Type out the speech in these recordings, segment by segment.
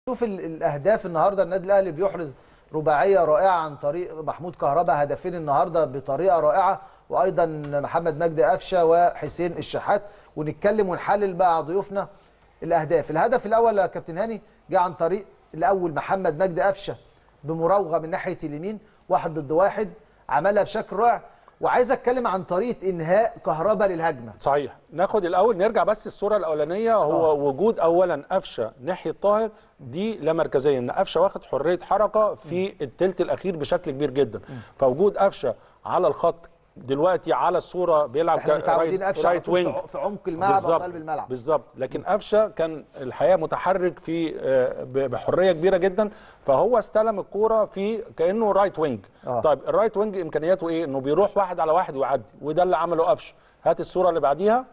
شوف ال- الاهداف النهارده النادي الاهلي بيحرز رباعيه رائعه عن طريق محمود كهربا هدفين النهارده بطريقه رائعه وايضا محمد مجدي قفشه وحسين الشحات ونتكلم ونحلل بقى ضيوفنا الاهداف الهدف الاول يا كابتن هاني جه عن طريق الاول محمد مجدي قفشه بمراوغه من ناحيه اليمين واحد ضد واحد عملها بشكل رائع وعايز اتكلم عن طريقه انهاء كهربا للهجمه صحيح ناخد الاول نرجع بس الصوره الاولانيه هو آه. وجود اولا قفشه ناحيه طاهر دي لا مركزيه ان قفشه واخد حريه حركه في الثلث الاخير بشكل كبير جدا فوجود قفشه على الخط دلوقتي على الصوره بيلعب احنا متعودين قفشه على رايت طول وينج في- في عمق الملعب او في بالظبط قلب الملعب بالظبط لكن قفشه كان الحقيقه متحرك في آه، ب- بحريه كبيره جدا فهو استلم الكوره في كانه رايت وينج آه. طيب الرايت وينج امكانياته ايه انه بيروح واحد على واحد ويعدي وده اللي عمله قفشه هات الصوره اللي بعديها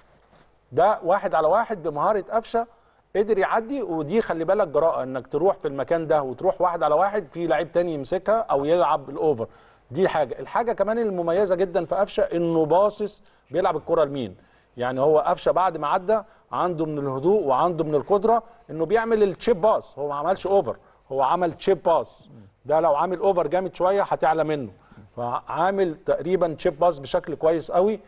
ده واحد على واحد بمهاره قفشه قدر يعدي ودي خلي بالك جراءه انك تروح في المكان ده وتروح واحد على واحد في لعيب تاني يمسكها او يلعب الاوفر دي حاجه الحاجه كمان المميزه جدا في قفشه انه باصص بيلعب الكره لمين يعني هو قفشه بعد ما عدى عنده من الهدوء وعنده من القدره انه بيعمل التشيب باص هو ما عملش اوفر هو عمل تشيب باص ده لو عامل اوفر جامد شويه هتعلى منه فعامل تقريبا تشيب باص بشكل كويس قوي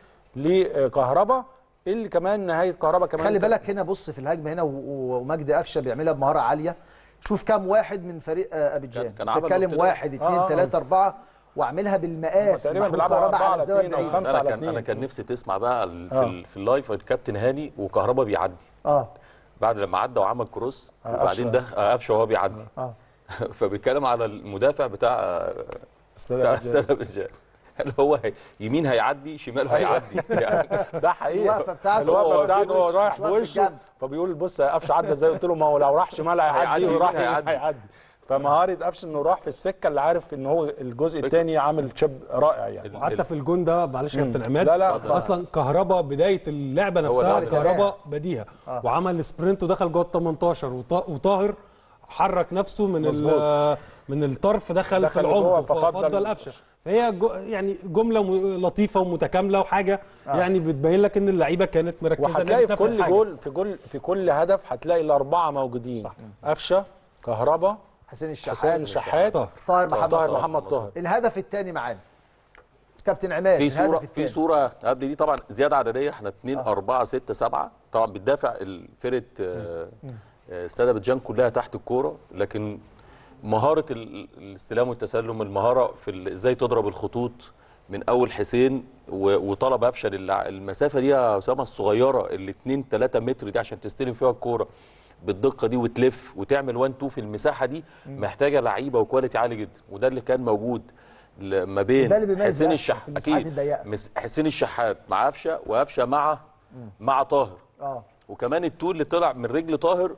لكهربا اللي كمان نهايه كهربا كمان خلي بالك هنا بص في الهجمه هنا و- و- ومجدي قفشه بيعملها بمهاره عاليه شوف كام واحد من فريق آه، ابيجان كان- كان عمل بتتكلم نقطتين. واحد اثنين آه، آه. ثلاثه اربعه واعملها بالمقاس تقريبا محمود بيلعبوا كهربا أربعة على الزاوية اتنين أو البعيدة. خمسة انا على كان اتنين. انا كان نفسي تسمع بقى ال- في, آه. ال- في اللايف الكابتن هاني وكهربا بيعدي اه بعد لما عدى وعمل كروس آه، وبعدين ده آه، قفشه وهو بيعدي اه فبيتكلم على المدافع بتاع آه، استاذ بتاع أبو جهل. استاد ابيجان اللي هو هي- يمين هيعدي شمال هيعدي يعني ده حقيقي الوقفة بتاعته الوقفه هو بتاعته هو فينش، رايح مش واقف بوشه بالجنب. فبيقول بص يا قفشه عدى ازاي قلت له ما هو لو راح شمال هيعدي هيعدي وراح يمين يمين هيعدي. هيعدي فمهاره قفشه انه راح في السكه اللي عارف ان هو الجزء الثاني عامل تشيب رائع يعني وحتى في الجون ده معلش يا كابتن عماد لا، لا. اصلا كهربا بدايه اللعبه نفسها ده. كهربا بديهه آه. وعمل سبرنت ودخل جوه ال 18 وط- وطاهر حرك نفسه من مظبوط. ال- من الطرف دخل, دخل في لجوه العمق ففضل- ففضل قفشه فهي جو يعني جمله م- لطيفه ومتكامله وحاجه يعني بتبين لك ان اللعيبه كانت مركزه إنها وهتلاقي في بتنافس كل حاجة. جول في جول في كل هدف هتلاقي الاربعه موجودين قفشه كهربا حسين حسين الشحات الشحات طاهر. طاهر محمد طاهر طاهر محمد طاهر الهدف الثاني معانا كابتن عماد في الهدف صوره في الثاني. صوره قبل دي طبعا زياده عدديه احنا 2 4 6 7 طبعا بتدافع فرقه آه، آه، استاد ابيجان كلها تحت الكوره لكن مهاره ال- الاستلام والتسلم المهاره في ال- ازاي تضرب الخطوط من اول حسين و- وطلب افشل الع- المسافه دي يا اسامه الصغيره اللي 2 3 متر دي عشان تستلم فيها الكوره بالدقه دي وتلف وتعمل 1 2 في المساحه دي محتاجه لعيبه وكواليتي عالي جدا وده اللي كان موجود ل- ما بين ده اللي بيميز حسين قفشة الشح في المساحات اكيد الضيقة. مس- حسين الشحات مع قفشه وقفشه مع مع طاهر اه وكمان التول اللي طلع من رجل طاهر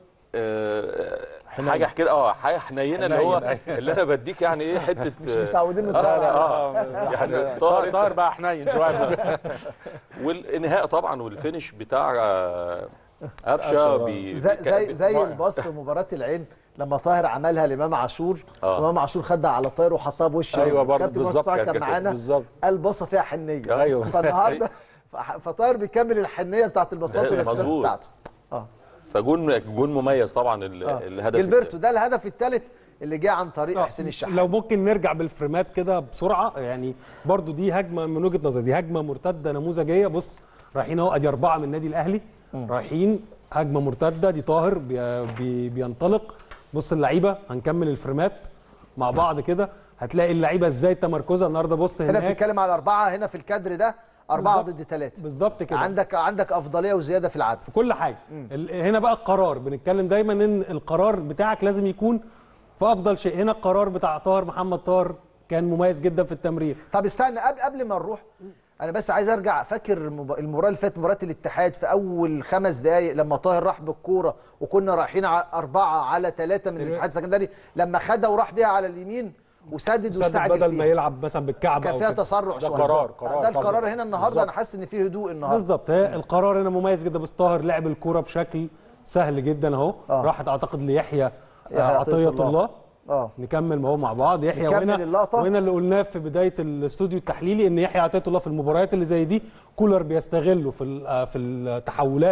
آه، حاجه كده اه حاجه حنينه اللي هو حنين، اللي انا بديك يعني ايه حته مش متعودين آه، نتفرج اه يعني طاهر طاهر بقى حنين شويه والانهاء طبعا والفينش بتاع آه، قفشه بي- زي بي- زي بي- زي رائع. الباص في مباراه العين لما طاهر عملها لامام عاشور آه. وامام عاشور خدها على طاهر وحطها بوشه أيوة برضه، كابتن بالظبط، مصطفى كان كان- كان- معانا بالظبط. قال باصه فيها حنيه أيوة. فالنهارده ف- فطاهر بيكمل الحنيه بتاعت الباصات ده والاسيستات مظبوط. بتاعته اه فجون جون مميز طبعا ال- آه. الهدف جilberto ده الهدف الثالث اللي جه عن طريق آه، حسين الشحات لو ممكن نرجع بالفريمات كده بسرعه يعني برضو دي هجمه من وجهه نظري دي هجمه مرتده نموذجيه بص رايحين اهو ادي اربعه من النادي الاهلي رايحين هجمه مرتده دي طاهر بي بي بينطلق بص اللعيبه هنكمل الفريمات مع بعض كده هتلاقي اللعيبه ازاي تمركزها النهارده بص هنا هناك بتتكلم على اربعه هنا في الكادر ده اربعه بالظبط. ضد ثلاثه بالظبط كده عندك عندك افضليه وزياده في العدد في كل حاجه ال- هنا بقى القرار بنتكلم دايما ان القرار بتاعك لازم يكون في افضل شيء هنا القرار بتاع طاهر محمد طاهر كان مميز جدا في التمرير طب استنى قبل قبل ما نروح انا بس عايز ارجع فاكر المب- المباراه اللي فاتت مباراه الاتحاد في اول خمس دقائق لما طاهر راح بالكوره وكنا رايحين ع- اربعه على ثلاثه من الاتحاد السكندري لما خدها وراح بيها على اليمين وسدد سدد واستعجل بدل ما فيها يلعب مثلا بالكعب كان او فيها كده. تسرع ده شويه قرار- قرار ده القرار طبعاً. هنا النهارده بالظبط. انا حاسس ان فيه هدوء النهارده بالظبط هي القرار هنا مميز جدا بس طاهر لعب الكوره بشكل سهل جدا اهو آه. راحت اعتقد ليحيى آه، يحيى عطية عطيه الله. الله اه نكمل ما هو مع بعض يحيى نكمل وهنا اللقطة. وهنا اللي قلناه في بدايه الاستوديو التحليلي ان يحيى عطيه الله في المباريات اللي زي دي كولر بيستغله في ال- آه، في التحولات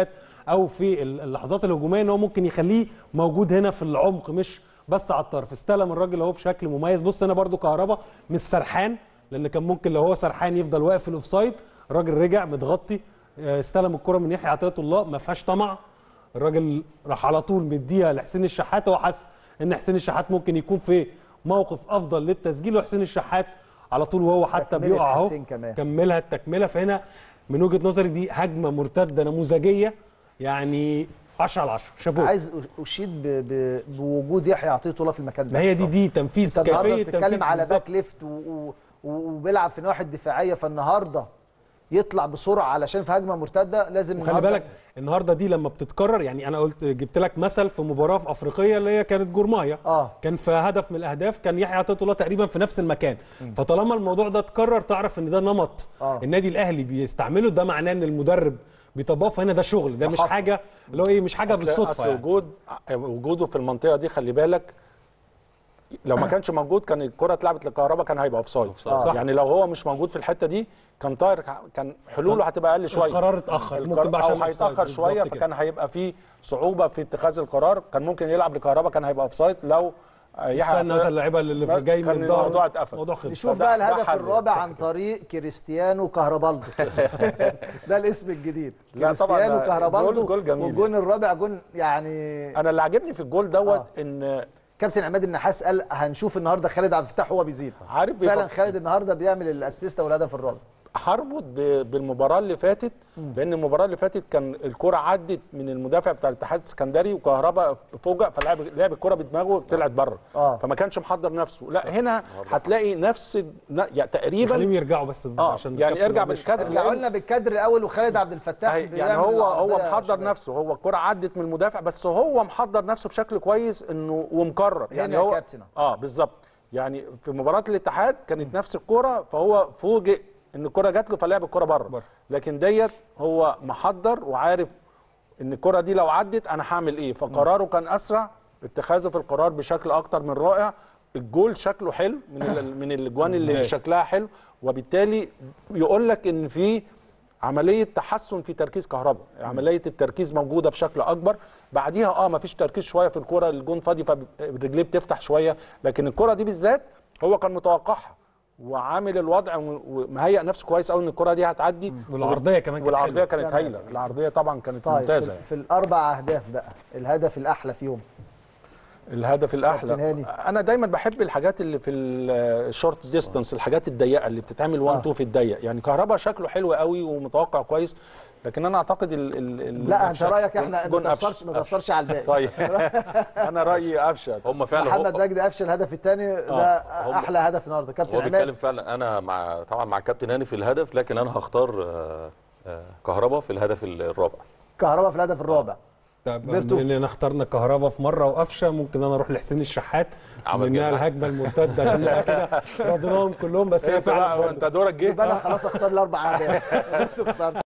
او في ال- اللحظات الهجوميه ان هو ممكن يخليه موجود هنا في العمق مش بس على الطرف استلم الراجل اهو بشكل مميز بص هنا برده كهربا مش سرحان لان كان ممكن لو هو سرحان يفضل واقف في الاوفسايد الراجل رجع متغطي آه، استلم الكره من يحيى عطيه الله ما فيهاش طمع الراجل راح على طول مديها لحسين الشحات هو حس ان حسين الشحات ممكن يكون في موقف افضل للتسجيل وحسين الشحات على طول وهو حتى تكملة بيقع اهو حسين كمان. كملها التكمله فهنا من وجهه نظري دي هجمه مرتده نموذجيه يعني 10 على 10 شابوه عايز اشيد ب... ب... بوجود يحيى عطيه الله في المكان ده ما هي دي دي تنفيذ انت النهارده كيفيه بتتكلم تنفيذ على بالظبط. باك ليفت و... و... و- وبيلعب في النواحي الدفاعيه فالنهارده يطلع بسرعه علشان في هجمه مرتده لازم وخلي النهاردة- بالك النهارده دي لما بتتكرر يعني انا قلت جبت لك مثل في مباراه في افريقيا اللي هي كانت جورمايا آه. كان في هدف من الاهداف كان يحيى عطيه الله تقريبا في نفس المكان فطالما الموضوع ده اتكرر تعرف ان ده نمط آه. النادي الاهلي بيستعمله ده معناه ان المدرب بيطبقه فهنا ده شغل ده مش محفظ. حاجه اللي هو ايه مش حاجه أصل- بالصدفه أصل يعني. وجود وجوده في المنطقه دي خلي بالك لو ما كانش موجود كان الكره اتلعبت للكهرباء كان هيبقى اوفسايد صح. يعني لو هو مش موجود في الحته دي كان طاهر كان حلوله هتبقى اقل شويه القرار اتأخر. القرار- ممكن بقى عشان او الأوفسايد. هيتاخر شويه بالظبط كده. فكان هيبقى في صعوبه في اتخاذ القرار كان ممكن يلعب للكهرباء كان هيبقى اوفسايد لو آه، يحيى استنى مثلا اللعيبه اللي في جاي كان من الظهر الموضوع اتقفل. الموضوع خلص نشوف فده- بقى ده الهدف حل. الرابع صح عن طريق كريستيانو كهربالدو ده الاسم الجديد لا طبعاً كريستيانو ده كهربالدو جول- جول جميل والجون الرابع جون يعني انا اللي عاجبني في الجول دوت ان كابتن عماد النحاس قال هنشوف النهارده خالد عبد الفتاح هو بيزيد عارف فعلا بيفكر. خالد النهارده بيعمل الاسيست والهدف الرابع هربط ب- بالمباراه اللي فاتت لان المباراه اللي فاتت كان الكره عدت من المدافع بتاع الاتحاد السكندري وكهربا فوجئ فلعب لعب الكره بدماغه طلعت بره آه. فما كانش محضر نفسه لا هنا هتلاقي نفس ال- ن- يعني تقريبا خليهم يرجعوا بس اه عشان يعني الكابتن ارجع ما يقولش. بالكادر رجعوا لنا بالكادر الاول وخالد عبد الفتاح أهي، يعني بيعمل هو هو العرضية يا محضر شباب. نفسه هو الكره عدت من المدافع بس هو محضر نفسه بشكل كويس انه ومكرر هنا يعني يا هو كابتن. اه بالظبط يعني في مباراه الاتحاد كانت نفس الكره فهو فوجئ ان الكره جات له فلعب الكره بره بره. لكن ديت هو محضر وعارف ان الكره دي لو عدت انا هعمل ايه فقراره كان اسرع اتخاذه في القرار بشكل اكتر من رائع الجول شكله حلو من ال- من الاجوان اللي بداية. شكلها حلو وبالتالي يقول لك ان في عمليه تحسن في تركيز كهرباء عمليه التركيز موجوده بشكل اكبر بعديها اه ما فيش تركيز شويه في الكره الجون فاضي فرجليه بتفتح شويه لكن الكره دي بالذات هو كان متوقعها وعامل الوضع و- ومهيئ نفسه كويس قوي ان الكره دي هتعدي والعرضيه كمان كانت والعرضيه حلوة. كانت تمام. هايله العرضيه طبعا كانت طيب ممتازه في, يعني. في الاربع اهداف بقى الهدف الاحلى فيهم الهدف كابتن الاحلى هاني. انا دايما بحب الحاجات اللي في الشورت ديستانس الحاجات الضيقه اللي بتتعمل 1 آه. 2 في الضيق يعني كهربا شكله حلو قوي ومتوقع كويس لكن انا اعتقد ال ال ال لا انت قفشة. رايك احنا جون ما قفشة. تاثرش ما تاثرش على الباقي طيب انا رايي قفشه هم فعلا محمد هو مجدي قفشه الهدف الثاني ده هم- احلى هدف النهارده كابتن هو عماد بيتكلم فعلا انا مع طبعا مع الكابتن هاني في الهدف لكن انا هختار آه، آه، كهربا في الهدف الرابع كهربا في الهدف الرابع طب بيرتو. بما اننا اخترنا كهربا في مره وقفشه ممكن انا اروح لحسين الشحات عمل منها جماعة. الهجمه المرتده عشان نبقى كده راضيناهم كلهم بس هي انت فعلا بقى برضه انت دورك جه يبقى انا خلاص اختار الاربع اهداف انتوا اخترتوا